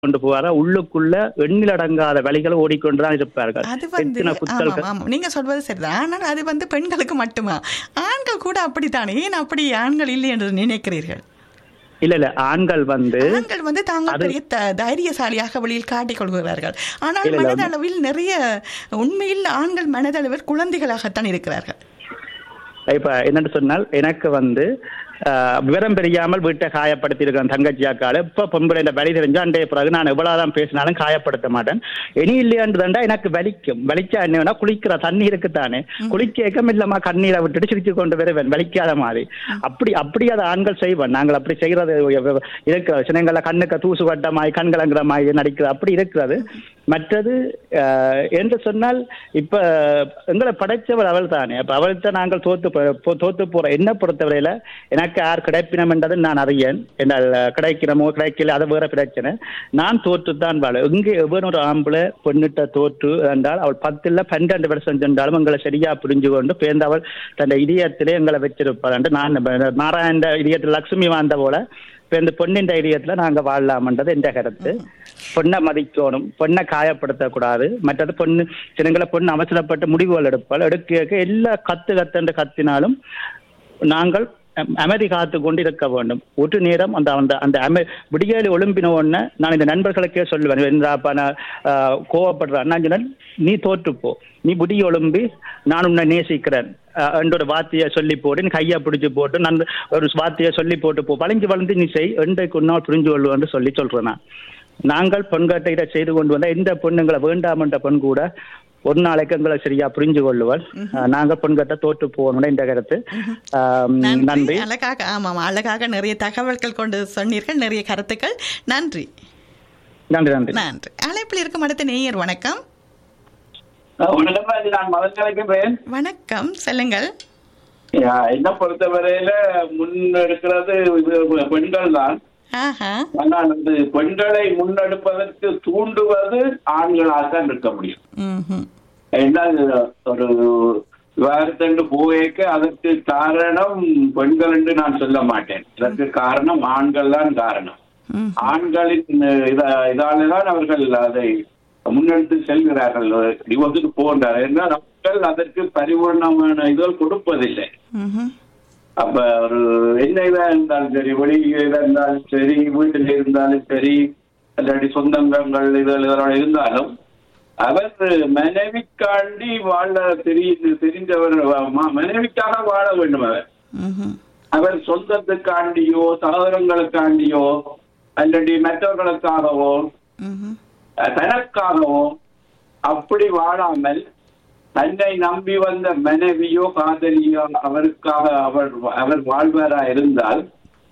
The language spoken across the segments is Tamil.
கொண்டு போவாரா உள்ளுக்குள்ள எண்ணில் அடங்காத வழிகளை ஓடிக்கொண்டுதான் இருப்பார்கள் அது வந்து எத்தனை ஆமாம் குத்தல்கள் ஆமாம் நீங்க சொல்வது சரிதான் ஆனால் அது வந்து பெண்களுக்கு மட்டுமா ஆண்கள் கூட அப்படித்தானே ஏன் அப்படி ஆண்கள் இல்லை என்று நினைக்கிறீர்கள் இல்ல இல்ல ஆண்கள் வந்து ஆண்கள் வந்து தாங்கள் அது- பெரிய த- தைரியசாலியாக வெளியில் காட்டிக் கொள்கிறார்கள் ஆனால் இல்ல, இல்ல. மனதளவில் நிறைய உண்மையில் ஆண்கள் மனதளவில் குழந்தைகளாகத்தான் இருக்கிறார்கள் இப்ப என்னன்னு சொன்னால் எனக்கு வந்து ஆஹ், விவரம் தெரியாமல் வீட்டை காயப்படுத்தி இருக்கிறேன் தங்கச்சியாக்கால இப்ப பொம்பளை வலி தெரிஞ்சா அன்றைய பிறகு நான் எவ்வளவுதான் பேசினாலும் காயப்படுத்த மாட்டேன் இனி இல்லையான்றதுண்டா எனக்கு வலிக்கும் வலிச்சா என்ன வேணா குளிக்கிற தண்ணி இருக்குத்தானே குளிக்க இல்லம்மா கண்ணீரை விட்டுட்டு சிரிச்சு கொண்டு வருவேன் வலிக்காத மாதிரி அப்படி அப்படி அதை ஆண்கள் செய்வோம் நாங்கள் அப்படி செய்யறது இருக்கிற சின்னங்கள கண்ணுக்கு தூசு வட்டமாய் கண்கலங்கிற மாதிரி நடிக்கிறது அப்படி இருக்கிறது மற்றது ஆஹ், என்று சொன்னால் இப்ப எங்களை படைச்சவர் அவள் தானே அப்ப அவள்கிட்ட நாங்கள் தோத்து போ- போ- தோத்து போறோம் என்ன பொறுத்தவரையில எனக்கு யார் கிடைப்பினம் என்றது நான் அறியேன் என்னால் கிடைக்கிறமோ கிடைக்கல அது வேற பிரச்சனை நான் தோற்றுத்தான் வாழ இங்கே எவன் ஒரு ஆம்பளை பெண்ணிட்ட தோற்று என்றால் அவள் பத்துல பன்னெண்டு வருஷம் சென்றாலும் எங்களை சரியா புரிஞ்சு கொண்டு பேர்ந்து அவள் தன் இதயத்திலே எங்களை வச்சிருப்பாள் என்று நான் நாராயண இதயத்தில் லட்சுமி வாழ்ந்த போல இப்ப இந்த பொண்ணின் தைரியத்துல நாங்க வாழலாம்ன்றது என்ற கருத்து பொண்ணை மதிக்கணும் பொண்ணை காயப்படுத்தக்கூடாது மற்றது பொண்ணு சின்னங்களை பொண்ணு அவசரப்பட்டு முடிவுகள் எடுப்பாள் எடுக்க எல்லா கத்து கத்துன்னு கத்தினாலும் நாங்கள் அம்- அமைதி காத்து கொண்டு இருக்க வேண்டும் ஒரு நேரம் அந்த அந்த அந்த அமை விடியலி ஒழும்பின உடனே நான் இந்த நண்பர்களுக்கே சொல்லுவேன் என்னப்பா நான் ஆஹ், கோவப்படுறேன் நான் சொன்னேன் நீ தோற்றுப்போ நீ விடிய ஒழும்பி நான் உன்னை நேசிக்கிறேன் ஆஹ், என்ற ஒரு வார்த்தையை சொல்லி போட்டு நீ கையை பிடிச்சு போட்டு நான் ஒரு வார்த்தையை சொல்லி போட்டு போ வளைஞ்சு வளர்ந்து நீ செய் என்றைக்கு உன்னால் புரிஞ்சு கொள்ளுவேன் சொல்லி சொல்றேன் நான் நாங்கள் பெண்கட்டை இதை செய்து கொண்டு வந்த எந்த பொண்ணுங்களை வேண்டாம் என்ற பெண் கூட ஒரு நாளைக்கு எங்களை சரியா புரிஞ்சு கொள்ளுவாள் ஆஹ், நாங்க பெண்கட்ட தோற்று போகணும் இந்த கருத்து ஆம், நன்றி நன்றி அழகாக ஆமாம் அழகாக நிறைய தகவல்கள் கொண்டு சொன்னீர்கள் நிறைய கருத்துக்கள் நன்றி நன்றி நன்றி நன்றி அழைப்பில் இருக்கும் அடுத்த நேயர் வணக்கம் வணக்கம் ராஜி, நான் மதன் கலைக்கின்றேன் வணக்கம் சொல்லுங்கள் என்ன பொறுத்தவரையில முன்னெடுக்கிறது இது பெண்கள் தான் ஆஹா ஆனால் வந்து பெண்களை முன்னெடுப்பதற்கு தூண்டுவது ஆண்களாக தான் இருக்க முடியும் ம்ஹும். ஏன்னா இது ஒரு விவாகரத்து போவேக்க அதற்கு காரணம் பெண்கள் என்று நான் சொல்ல மாட்டேன் அதற்கு காரணம் ஆண்கள் தான் காரணம் ம். ஆண்களின் இத இதாலதான் அவர்கள் அதை முன்னெடுத்து செல்கிறார்கள் டிவோர்ஸுக்கு போகின்றார்கள் என்றால் மக்கள் அதற்கு பரிபூர்ணமான இதுகள் கொடுப்பதில்லை ம்ஹும். அப்ப ஒரு என்ன இதா இருந்தாலும் சரி வெளியே இருந்தாலும் சரி வீட்டில் இருந்தாலும் சரி இல்லாட்டி சொந்தங்கள் இதுகள் இதனோட இருந்தாலும் அவர் மனைவிக்காண்டி வாழ தெரிய தெரிந்தவர் ம- மனைவிக்காக வாழ வேண்டும் அவர் ம்ஹும். அவர் சொந்தத்துக்காண்டியோ சகோதரங்களுக்காண்டியோ அல்லது மற்றவர்களுக்காகவோ ம்ஹும். அஹ், தனக்காகவோ அப்படி வாழாமல் தன்னை நம்பி வந்த மனைவியோ காதலியோ அவருக்காக அவர் அவர் வாழ்வாரா இருந்தால்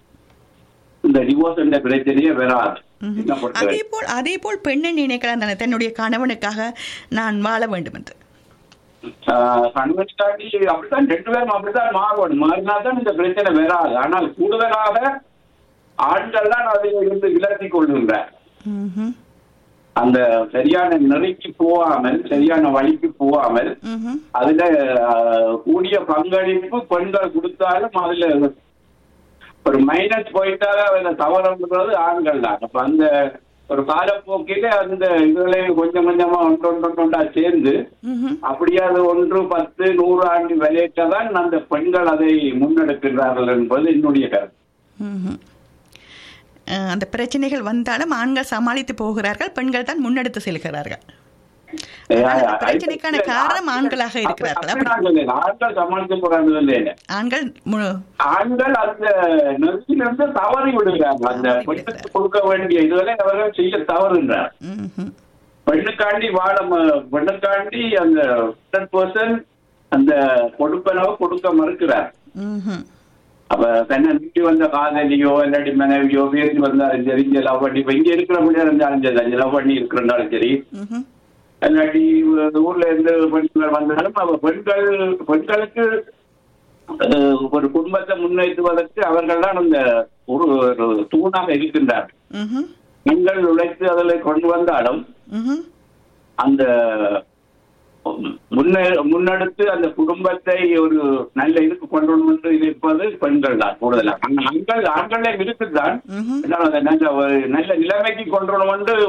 இந்த டிவோர்ஸ் என்ற பிரச்சனையே வராது என்ன பொறுத்தவரை அதே போல் அதே போல் பெண்ணை நினைக்கிறான் தானே தன்னுடைய கணவனுக்காக நான் வாழ வேண்டும் என்று கண்வென்ஸ்டாண்டி அப்படித்தான் ரெண்டு பேரும் அப்படித்தான் மாறணும் மாறினா தான் இந்த பிரச்சனை வராது ஆனால் கூடுதலாக ஆண்கள் தான் அதில் இருந்து விலத்தி கொள்கின்றார் ம்ஹும். அந்த சரியான நெறிக்கு போகாமல் சரியான வழிக்கு போகாமல் ம்ஹும். அதுல அஹ், கூடிய பங்களிப்பு பெண்கள் கொடுத்தாலும் அதுல ஒரு மைனஸ் போயிட்டாலும் அதுல தவறுன்றது ஆண்கள் தான் அப்ப அந்த ஒரு காலப்போக்கில அந்த இதுகளை கொஞ்சம் கொஞ்சமா ஒன்று ஒன்று ஒன்றா சேர்ந்து ம்ஹும். அப்படியே அது ஒன்று பத்து நூறு ஆண்டு விளையிட்டதான் அந்த பெண்கள் அதை முன்னெடுக்கிறார்கள் என்பது என்னுடைய கருத்து ம்ஹும். அஹ், அந்த பிரச்சனைகள் வந்தாலும் ஆண்கள் சமாளித்து போகிறார்கள் பெண்கள் தான் முன்னெடுத்து செல்கிறார்கள் ஆனால் அந்த பிரச்சனைக்கான காரணம் ஆண்களாக இருக்கிறார்கள் அப்படி அப்படி நான் சொல்லேன். ஆண்கள் சமாளிக்க போறாங்க இல்லை ஆண்கள் மு- ஆண்கள் அந்த நெருங்கிலிருந்து தவறி விடுகிறார்கள் அந்த தவறி பெண்ணுக்கு விடுகிறார். கொடுக்க வேண்டிய இதுவரை அவர்கள் செய்ய தவறுன்றார் ம்ஹும். பெண்ணுக்காண்டி வாழ ம- பெண்ணுக்காண்டி அந்த ஹண்ட்ரட் பர்சன்ட் அந்த கொடுப்பனவை கொடுக்க மறுக்கிறார் ம்ஹும். அப்ப தன்னை நம்பி வந்த காதலியோ இல்லாட்டி மனைவியோ பேசி வந்தாலும் சரி இங்க லவ் பண்ணி இப்ப இங்க இருக்கிற முடியாது இருந்தாலும் சரி அங்க லவ் பண்ணி இருக்கிறனாலும் சரி ம்ஹும். இல்லாட்டி ஊர்ல இருந்து பெண்கள் வந்தாலும் அவ பெண்கள் பெண்களுக்கு அஹ், ஒரு குடும்பத்தை முன்னேற்றுவதற்கு அவர்கள் தான் அந்த ஒரு ஒரு தூணாக இருக்கின்றார் ம்ஹும். பெண்கள் உழைத்து அதில் கொண்டு வந்தாலும் ம்ஹும். அந்த முன்ன முன்னெடுத்து அந்த குடும்பத்தை ஒரு நல்ல இதுக்கு கொண்டு வந்து இருப்பது பெண்கள் தான் கூடுதலாக ஆண்கள் ஆண்களே இருக்குதான் ம்ஹும். என்ன, நல்ல ஒரு நல்ல நிலைமைக்கு கொண்டு வந்து